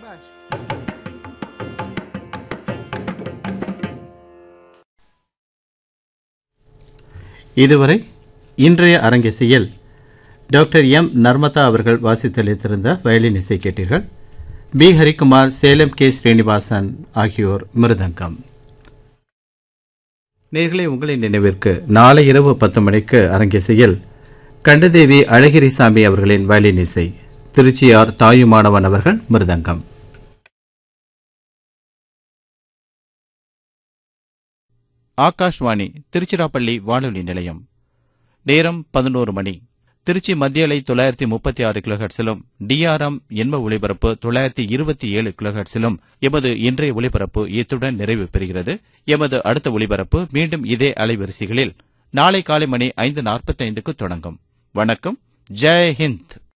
சபாஷ் இதுவரை இன்றைய அரங்கிசையில் டாக்டர் எம் நர்மதா அவர்கள் வாசித்தளித்திருந்த வயலின் இசை கேட்டீர்கள் பி ஹரிக்குமார் சேலம் கே ஸ்ரீனிவாசன் ஆகியோர் மிருதங்கம் நேர்களை உங்களின் நினைவிற்கு நாளை இரவு பத்து மணிக்கு அரங்கிசையில் கண்டதேவி அழகிரிசாமி அவர்களின் வயலின் இசை திருச்சியார் தாயுமானவன் அவர்கள் மிருதங்கம் ஆகாஷ்வாணி திருச்சிராப்பள்ளி வானொலி நிலையம் நேரம் பதினோரு மணி திருச்சி மத்திய அலை தொள்ளாயிரத்தி முப்பத்தி ஆறு கிலோஹெட்ஸிலும் டிஆர்எம் எண்ம ஒளிபரப்பு தொள்ளாயிரத்தி இருபத்தி ஏழு கிலோஹெட்ஸிலும் எமது இன்றைய ஒளிபரப்பு இத்துடன் நிறைவு பெறுகிறது எமது அடுத்த ஒளிபரப்பு மீண்டும் இதே அலைவரிசைகளில் நாளை காலை மணி ஐந்து நாற்பத்தைந்துக்கு தொடங்கும் வணக்கம் ஜெய் ஹிந்த்